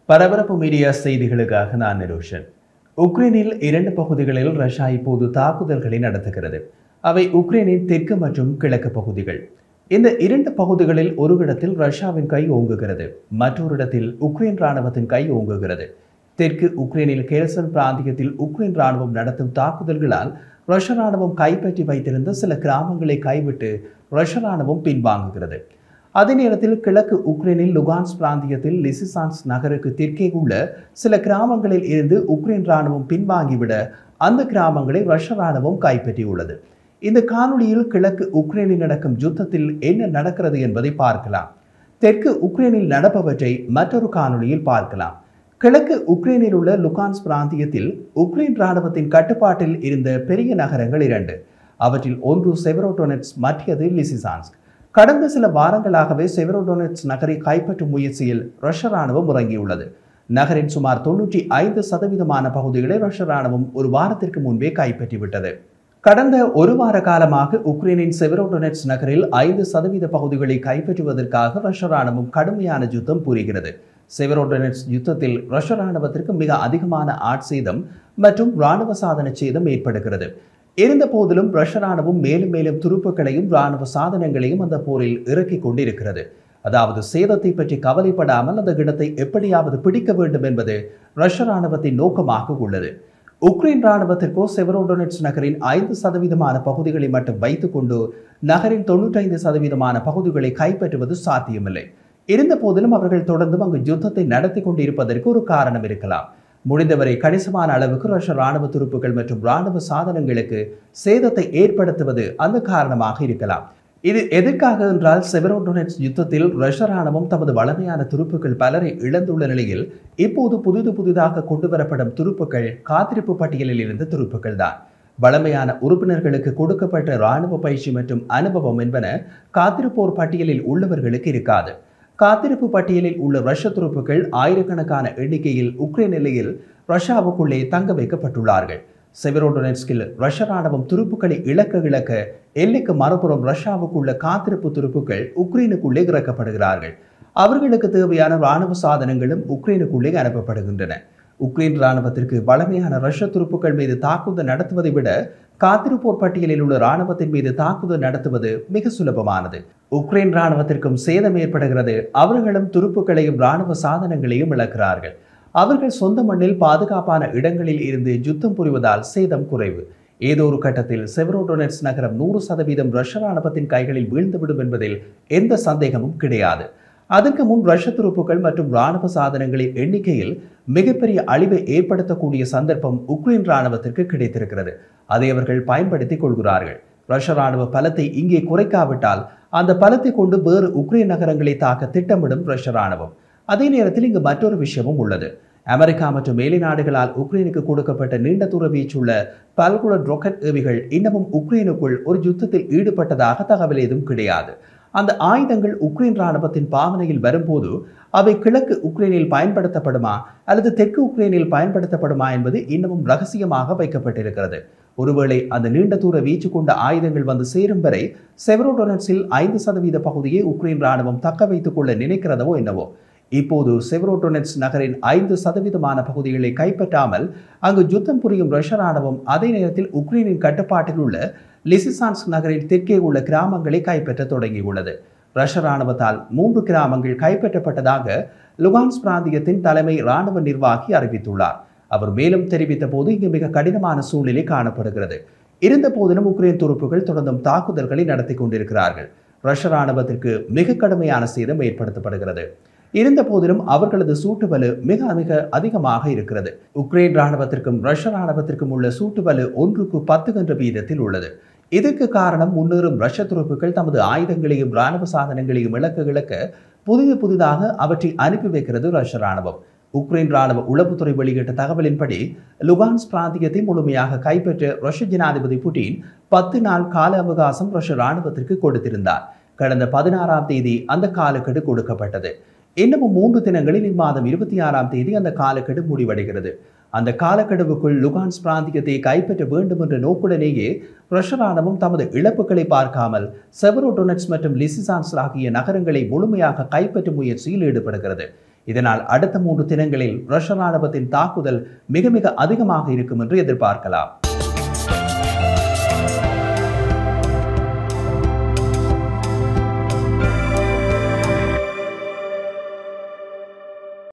பரபரப்பு மீடியா செய்திகளுக்காக நான் நிரோஷன் உக்ரைனில் இரண்டு பகுதிகளில் ரஷ்யா இப்போது தாக்குதல்களை நடத்துகிறது அவை உக்ரைனின் தெற்கு மற்றும் கிழக்கு பகுதிகள் இந்த இரண்டு பகுதிகளில் ஒரு இடத்தில் ரஷ்யாவின் கை ஓங்குகிறது மற்றொரு இடத்தில் உக்ரைன் ராணுவத்தின் கை ஓங்குகிறது தெற்கு உக்ரைனில் கேல்சன் பிராந்தியத்தில் உக்ரைன் ராணுவம் நடத்தும் தாக்குதல்களால் ரஷ்ய ராணுவம் கைப்பற்றி வைத்திருந்த சில கிராமங்களை கைவிட்டு ரஷ்ய ராணுவம் பின்வாங்குகிறது அதே நேரத்தில் கிழக்கு உக்ரைனில் லுகான்ஸ் பிராந்தியத்தில் லிசிசான்ஸ் நகருக்கு தெற்கே உள்ள சில கிராமங்களில் இருந்து உக்ரைன் ராணுவம் பின்வாங்கிவிட அந்த கிராமங்களை ரஷ்ய ராணுவம் கைப்பற்றியுள்ளது இந்த காணொளியில் கிழக்கு உக்ரைனில் நடக்கும் யுத்தத்தில் என்ன நடக்கிறது என்பதை பார்க்கலாம் தெற்கு உக்ரைனில் நடப்பவற்றை மற்றொரு காணொளியில் பார்க்கலாம் கிழக்கு உக்ரைனில் உள்ள லுகான்ஸ் பிராந்தியத்தில் உக்ரைன் ராணுவத்தின் கட்டுப்பாட்டில் இருந்த பெரிய நகரங்கள் இரண்டு அவற்றில் ஒன்று செவரோடோனெட்ஸ் மற்றது லிசிசான்ஸ்க் கடந்த சில வாரங்களாகவே செவரோடோனெட்ஸ் நகரை கைப்பற்றும் முயற்சியில் ரஷ்ய ராணுவம் இறங்கியுள்ளது நகரின் சுமார் தொன்னூற்றி ஐந்து சதவீதமான பகுதிகளை ரஷ்ய ராணுவம் ஒரு வாரத்திற்கு முன்பே கைப்பற்றிவிட்டது கடந்த ஒரு வார காலமாக உக்ரைனின் செவரோடோனெட்ஸ் நகரில் ஐந்து சதவீத பகுதிகளை கைப்பற்றுவதற்காக ரஷ்ய ராணுவம் கடுமையான யுத்தம் புரிகிறது செவரோடோனெட்ஸ் யுத்தத்தில் ரஷ்ய ராணுவத்திற்கு மிக அதிகமான ஆட்சேதம் மற்றும் ராணுவ சாதன சேதம் ஏற்படுகிறது இருந்த போதிலும் ரஷ்ய ராணுவம் மேலும் மேலும் துருப்புக்களையும் ராணுவ சாதனங்களையும் அந்த போரில் இறக்கிக் கொண்டிருக்கிறது அதாவது சேதத்தை பற்றி கவலைப்படாமல் அந்த இடத்தை எப்படியாவது பிடிக்க வேண்டும் என்பது ரஷ்ய ராணுவத்தின் நோக்கமாக உள்ளது உக்ரைன் ராணுவத்திற்கோ செவரோடோனெட்ஸ் நகரின் ஐந்து சதவீதமான பகுதிகளை மட்டும் வைத்துக்கொண்டு நகரின் தொன்னூற்றைந்து சதவீதமான பகுதிகளை கைப்பற்றுவது சாத்தியமில்லை இருந்த போதிலும் அவர்கள் தொடர்ந்தும் அங்கு யுத்தத்தை நடத்தி கொண்டிருப்பதற்கு ஒரு காரணம் இருக்கலாம் முடிந்தவரை கணிசமான அளவுக்கு ரஷ்ய ராணுவ துருப்புகள் மற்றும் ராணுவ சாதனங்களுக்கு சேதத்தை ஏற்படுத்துவது அந்த காரணமாக இருக்கலாம் இது எதற்காக என்றால் செவரோடோனெட்ஸ் யுத்தத்தில் ரஷ்ய ராணுவம் தமது வளமையான துருப்புகள் பலரை இழந்துள்ள நிலையில் இப்போது புதிது புதிதாக கொண்டு வரப்படும் துருப்புகள் காத்திருப்பு பட்டியலில் இருந்த துருப்புகள் தான் வளமையான உறுப்பினர்களுக்கு கொடுக்கப்பட்ட ராணுவ பயிற்சி மற்றும் அனுபவம் என்பன காத்திருப்போர் பட்டியலில் உள்ளவர்களுக்கு இருக்காது காத்திருப்பு பட்டியலில் உள்ள ரஷ்ய துருப்புகள் ஆயிரக்கணக்கான எண்ணிக்கையில் உக்ரைன் எல்லையில் ரஷ்யாவுக்குள்ளே தங்க வைக்கப்பட்டுள்ளார்கள் செவரோடொனெட்ஸ்கில் ரஷ்ய ராணுவம் துருப்புக்களை இழக்க இழக்க எல்லைக்கு மறுபுறம் ரஷ்யாவுக்குள்ள காத்திருப்பு துருப்புக்கள் உக்ரைனுக்குள்ளே இறக்கப்படுகிறார்கள் அவர்களுக்கு தேவையான ராணுவ சாதனங்களும் உக்ரைனுக்குள்ளே அனுப்பப்படுகின்றன உக்ரைன் ராணுவத்திற்கு வளமையான ரஷ்ய துருப்புக்கள் மீது தாக்குதல் நடத்துவதை விட காத்திருப்போர் பட்டியலில் உள்ள ராணுவத்தின் மீது தாக்குதல் நடத்துவது மிக சுலபமானது உக்ரைன் ராணுவத்திற்கும் சேதம் ஏற்படுகிறது அவர்களும் துருப்புக்களையும் ராணுவ சாதனங்களையும் இழக்கிறார்கள் அவர்கள் சொந்த மண்ணில் பாதுகாப்பான இடங்களில் இருந்து யுத்தம் புரிவதால் சேதம் குறைவு ஏதோ ஒரு கட்டத்தில் செவரோடோனெட்ஸ் நகரம் நூறு சதவீதம் ரஷ்ய ராணுவத்தின் கைகளில் வீழ்ந்துவிடும் என்பதில் எந்த சந்தேகமும் கிடையாது அதற்கு முன் ரஷ்ய துருப்புகள் மற்றும் ராணுவ சாதனங்களின் எண்ணிக்கையில் மிகப்பெரிய அழிவை ஏற்படுத்தக்கூடிய சந்தர்ப்பம் உக்ரைன் ராணுவத்திற்கு கிடைத்திருக்கிறது அதை அவர்கள் பயன்படுத்திக் கொள்கிறார்கள் ரஷ்ய ராணுவ பலத்தை இங்கே குறைக்காவிட்டால் அந்த பலத்தை கொண்டு வேறு உக்ரைன் நகரங்களை தாக்க திட்டமிடும் ரஷ்ய ராணுவம் அதே நேரத்தில் இங்கு மற்றொரு விஷயமும் உள்ளது அமெரிக்கா மற்றும் மேலை நாடுகளால் உக்ரைனுக்கு கொடுக்கப்பட்ட நீண்ட தூர வீச்சுள்ள பல்குலர் ராக்கெட் ஏவிகள் இன்னமும் உக்ரைனுக்குள் ஒரு யுத்தத்தில் ஈடுபட்டதாக தகவல் ஏதும் கிடையாது அந்த ஆயுதங்கள் உக்ரைன் ராணுவத்தின் பாவனையில் வரும்போது அவை கிழக்கு உக்ரைனில் பயன்படுத்தப்படுமா அல்லது தெற்கு உக்ரைனில் பயன்படுத்தப்படுமா என்பது இன்னமும் ரகசியமாக வைக்கப்பட்டிருக்கிறது ஒருவேளை அந்த நீண்ட தூர வீச்சு கொண்ட ஆயுதங்கள் வந்து சேரும் வரை செவரோடோனட்ஸில் ஐந்து சதவீத பகுதியை உக்ரைன் ராணுவம் தக்க வைத்துக் கொள்ள நினைக்கிறதோ என்னவோ இப்போது செவரோட்டோனெட்ஸ் நகரின் ஐந்து சதவீதமான பகுதிகளை கைப்பற்றாமல் அங்கு யுத்தம் புரியும் ரஷ்ய ராணுவம் அதே நேரத்தில் உக்ரைனின் கட்டுப்பாட்டில் உள்ள லிசிசான்ஸ் நகரின் தெற்கே உள்ள கிராமங்களை கைப்பற்ற தொடங்கியுள்ளது ரஷ்ய ராணுவத்தால் மூன்று கிராமங்கள் கைப்பற்றப்பட்டதாக லுகான்ஸ் பிராந்தியத்தின் தலைமை ராணுவ நிர்வாகி அறிவித்துள்ளார் அவர் மேலும் தெரிவித்த போது இங்கு மிக கடினமான சூழ்நிலை காணப்படுகிறது இருந்த போதிலும் உக்ரைன் துருப்புகள் தொடர்ந்தும் தாக்குதல்களை நடத்தி கொண்டிருக்கிறார்கள் ரஷ்ய ராணுவத்திற்கு மிக கடுமையான சேதம் ஏற்படுத்தப்படுகிறது இருந்த போதிலும் அவர்களது சூட்டுவலு மிக மிக அதிகமாக இருக்கிறது உக்ரைன் ராணுவத்திற்கும் ரஷ்ய ராணுவத்திற்கும் உள்ள சூட்டுவலு ஒன்றுக்கு பத்து என்ற வீதத்தில் உள்ளது இதற்கு காரணம் முன்னேறும் ரஷ்ய துருப்புகள் தமது ஆயுதங்களையும் ராணுவ சாதனங்களையும் இழக்க இழக்க புதிது புதிதாக அவற்றை அனுப்பி வைக்கிறது ரஷ்ய ராணுவம் உக்ரைன் ராணுவ உளவுத்துறை வெளியிட்ட தகவலின்படி லுகான்ஸ் பிராந்தியத்தை முழுமையாக கைப்பற்ற ரஷ்ய ஜனாதிபதி புட்டின் பத்து நாள் கால அவகாசம் ரஷ்ய ராணுவத்திற்கு கொடுத்திருந்தார் கடந்த பதினாறாம் தேதி அந்த காலக்கெடு கொடுக்கப்பட்டது இன்னமும் மூன்று தினங்களில் இம்மாதம் இருபத்தி ஆறாம் தேதி அந்த காலக்கெடு முடிவடைகிறது அந்த காலக்கெடுவுக்குள் லுகான்ஸ் பிராந்தியத்தை கைப்பற்ற வேண்டும் என்ற நோக்குடனேயே ரஷ்ய ராணுவம் தமது இழப்புகளை பார்க்காமல் செவரோடொனட்ஸ் மற்றும் லிசிசான்ஸ் ஆகிய நகரங்களை முழுமையாக கைப்பற்றும் முயற்சியில் ஈடுபடுகிறது இதனால் அடுத்த மூன்று தினங்களில் ரஷ்ய ராணுவத்தின் தாக்குதல் மிக மிக அதிகமாக இருக்கும் என்று எதிர்பார்க்கலாம்